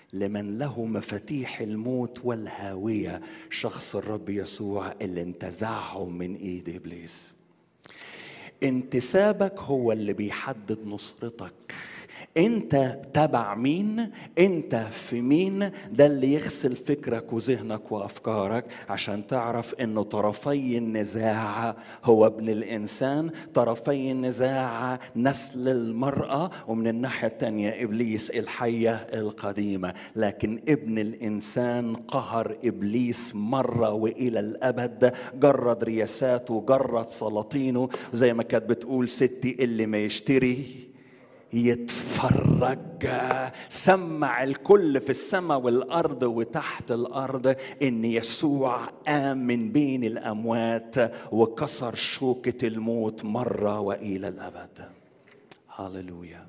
لمن له مفاتيح الموت والهاويه شخص الرب يسوع اللي انتزعهم من ايد ابليس انتسابك هو اللي بيحدد نصرتك انت تبع مين انت في مين ده اللي يغسل فكرك وذهنك وافكارك عشان تعرف انه طرفي النزاع هو ابن الانسان طرفي النزاع نسل المراه ومن الناحيه الثانيه ابليس الحيه القديمه لكن ابن الانسان قهر ابليس مره والى الابد جرد رياساته جرد سلاطينه زي ما كانت بتقول ستي اللي ما يشتري يتفرج سمع الكل في السماء والارض وتحت الارض ان يسوع قام من بين الاموات وكسر شوكه الموت مره والى الابد هللويا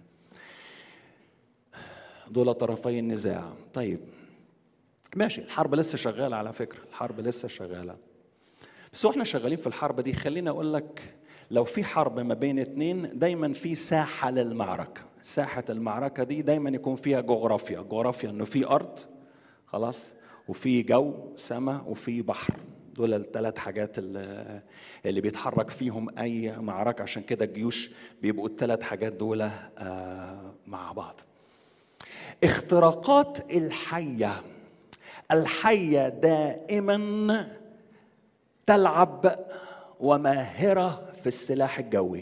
دول طرفي النزاع طيب ماشي الحرب لسه شغاله على فكره الحرب لسه شغاله بس واحنا شغالين في الحرب دي خليني اقول لك لو في حرب ما بين اتنين دايما في ساحة للمعركة ساحة المعركة دي دايما يكون فيها جغرافيا جغرافيا انه في ارض خلاص وفي جو سماء وفي بحر دول الثلاث حاجات اللي, اللي بيتحرك فيهم اي معركة عشان كده الجيوش بيبقوا الثلاث حاجات دول آه مع بعض اختراقات الحية الحية دائما تلعب وماهرة في السلاح الجوي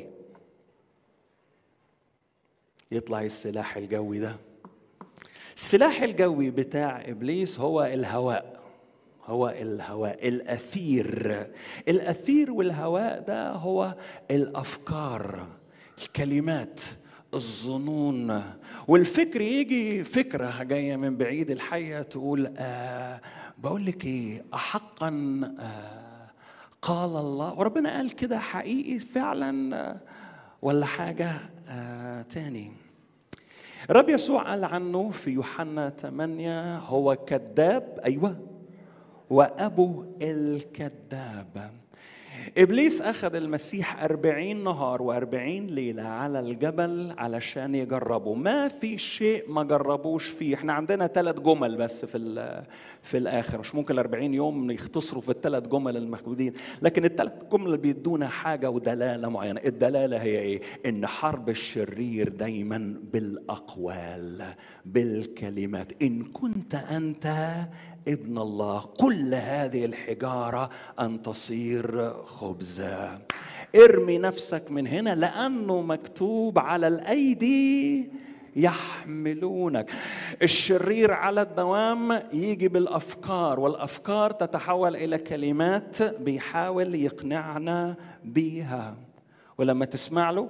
يطلع السلاح الجوي ده السلاح الجوي بتاع ابليس هو الهواء هو الهواء الاثير الاثير والهواء ده هو الافكار الكلمات الظنون والفكر يجي فكره جايه من بعيد الحيه تقول آه بقول لك ايه احقا آه قال الله وربنا قال كده حقيقي فعلا ولا حاجة آه تاني الرب يسوع قال عنه في يوحنا 8 هو كذاب أيوة وأبو الكذاب إبليس أخذ المسيح أربعين نهار وأربعين ليلة على الجبل علشان يجربه ما في شيء ما جربوش فيه احنا عندنا ثلاث جمل بس في في الآخر مش ممكن الأربعين يوم يختصروا في الثلاث جمل المحدودين لكن الثلاث جمل بيدونا حاجة ودلالة معينة الدلالة هي إيه إن حرب الشرير دايما بالأقوال بالكلمات إن كنت أنت ابن الله كل هذه الحجارة أن تصير خبزا ارمي نفسك من هنا لأنه مكتوب على الأيدي يحملونك الشرير على الدوام يجي بالافكار والافكار تتحول الى كلمات بيحاول يقنعنا بيها ولما تسمع له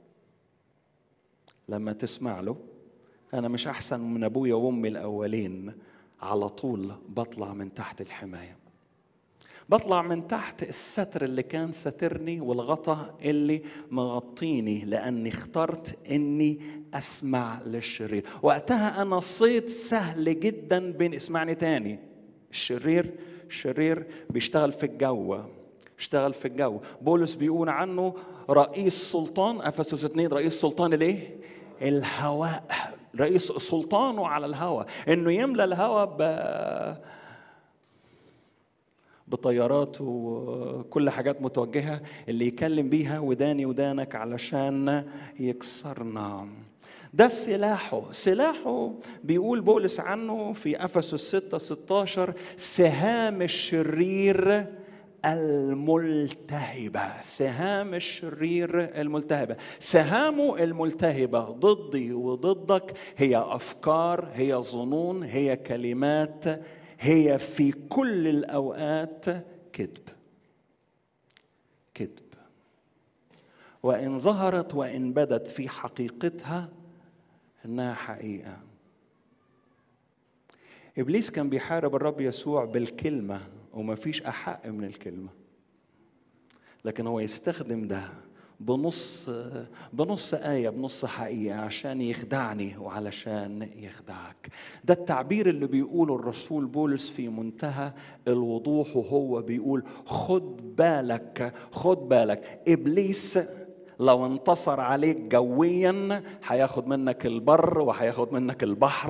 لما تسمع له انا مش احسن من ابويا وامي الاولين على طول بطلع من تحت الحمايه بطلع من تحت الستر اللي كان سترني والغطاء اللي مغطيني لاني اخترت اني اسمع للشرير وقتها انا صيد سهل جدا بين اسمعني تاني الشرير الشرير بيشتغل في الجو بيشتغل في الجو بولس بيقول عنه رئيس سلطان افسس اثنين رئيس سلطان الايه الهواء رئيس سلطانه على الهواء انه يملى الهواء ب بطيارات وكل حاجات متوجهة اللي يكلم بيها وداني ودانك علشان يكسرنا ده سلاحه سلاحه بيقول بولس عنه في أفسس 6 16 سهام الشرير الملتهبة سهام الشرير الملتهبة سهامه الملتهبة ضدي وضدك هي أفكار هي ظنون هي كلمات هي في كل الأوقات كذب كذب وإن ظهرت وإن بدت في حقيقتها إنها حقيقة إبليس كان بيحارب الرب يسوع بالكلمة وما فيش أحق من الكلمة لكن هو يستخدم ده بنص بنص آية بنص حقيقة عشان يخدعني وعلشان يخدعك ده التعبير اللي بيقوله الرسول بولس في منتهى الوضوح وهو بيقول خد بالك خد بالك إبليس لو انتصر عليك جويا هياخد منك البر وهياخد منك البحر